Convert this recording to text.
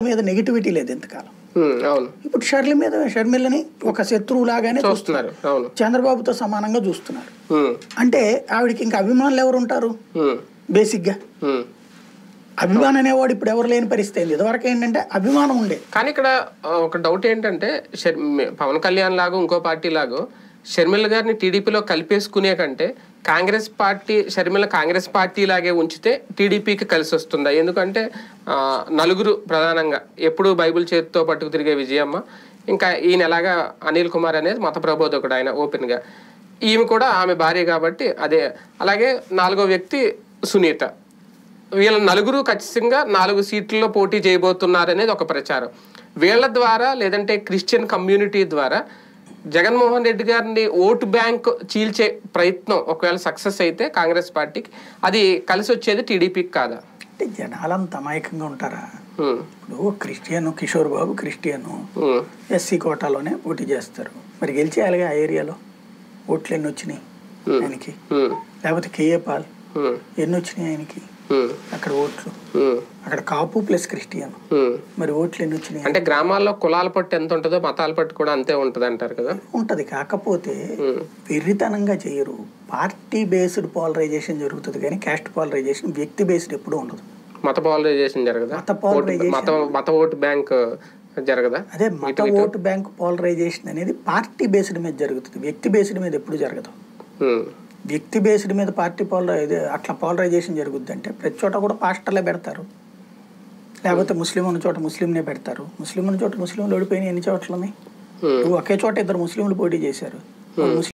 మీద నెగిటివిటీ లేదు ఎంతకాలం ఉమ్, అవును ఇప్పుడు షర్లి మీద షర్మిలని ఒక శత్రువులాగానే చూస్తున్నారు అవును చంద్రబాబుతో సమానంగా చూస్తున్నారు ఉమ్, అంటే ఆవిడకి ఇంకా అభిమానులు ఎవరు ఉంటారు ఉమ్, బేసిక్గా ఉమ్. అభిమానం అనేవాడు ఇప్పుడు ఎవరు లేని పరిస్థితి అయింది ఇదివరకు ఏంటంటే అభిమానం ఉండే కానీ ఇక్కడ ఆ, ఒక డౌట్ ఏంటంటే షర్- మే- పవన్ కళ్యాణ్ లాగా ఇంకో పార్టీ లాగో షర్మిల గారిని టీడీపీలో కలిపేసుకునే కంటే కాంగ్రెస్ పార్టీ షర్మిల కాంగ్రెస్ పార్టీ లాగే ఉంచితే టీడీపీకి కలిసి వస్తుందా ఎందుకంటే ఆ, నలుగురు ప్రధానంగా ఎప్పుడు బైబిల్ చేతితో పట్టుకు తిరిగే విజయమ్మ ఇంకా ఈయన ఎలాగా అనిల్ కుమార్ అనేది మత ప్రబోధకుడు ఆయన ఓపెన్గా ఈమె కూడా ఆమె భార్య కాబట్టి అదే అలాగే నాలుగో వ్యక్తి సునీత వీళ్ళ నలుగురు ఖచ్చితంగా నాలుగు సీట్లలో పోటీ చేయబోతున్నారు అనేది ఒక ప్రచారం వీళ్ళ ద్వారా లేదంటే క్రిస్టియన్ కమ్యూనిటీ ద్వారా జగన్మోహన్ రెడ్డి గారిని ఓటు బ్యాంక్ చీల్చే ప్రయత్నం ఒకవేళ సక్సెస్ అయితే కాంగ్రెస్ పార్టీకి అది కలిసి వచ్చేది టీడీపీకి కాదా అంటే జనాలంత అమాయకంగా ఉంటారా ఉమ్, ఇప్పుడు క్రిస్టియన్ కిషోర్ బాబు క్రిస్టియన్ ఉమ్, ఎస్సీ కోటాలోనే పోటీ చేస్తారు మరి గెలిచేయాలిగా ఆ ఏరియాలో ఓట్లు ఎన్ని వచ్చినాయి ఆయనకి ఉమ్, లేకపోతే కేఏ పాల్ ఉమ్, ఎన్ని వచ్చినాయి ఆయనకి ఉమ్, అక్కడ ఓట్లు ఉమ్, అక్కడ కాపు ప్లస్ క్రిస్టియన్ ఉమ్. మరి ఓట్లు ఎన్ని వచ్చినాయి అంటే గ్రామాల్లో కులాల పట్టు ఎంత ఉంటుందో మతాల పట్టు కూడా అంతే ఉంటుంది అంటారు కదా ఉంటది కాకపోతే ఉమ్, వెర్రితనంగా చేయరు పార్టీ బేస్డ్ పోలరైజేషన్ జరుగుతుంది కానీ క్యాస్ట్ పోలరైజేషన్ వ్యక్తి బేస్డ్ ఎప్పుడూ ఉండదు మత పోలరైజేషన్ జరగదా మత polarization. మత మత ఓటు బ్యాంక్ జరగదా అదే మత ఓటు బ్యాంక్ పోలరైజేషన్ అనేది పార్టీ బేస్డ్ మీద జరుగుతుంది వ్యక్తి బేస్డ్ మీద ఎప్పుడు జరగదు ఉమ్, వ్యక్తి బేస్డ్ మీద పార్టీ పోలర ఇది అట్లా పోలరైజేషన్ జరుగుద్ది అంటే ప్రతి చోట కూడా పాస్టర్లే పెడతారు లేకపోతే ముస్లిం ఉన్న చోట ముస్లింనే పెడతారు ముస్లిం ఉన్న చోట ముస్లింలు ఓడిపోయిన ఎన్ని చోట్ల ఉన్నాయి ఉమ్. ఒకే చోట ఇద్దరు ముస్లింలు పోటీ చేశారు ఒక ముస్లిం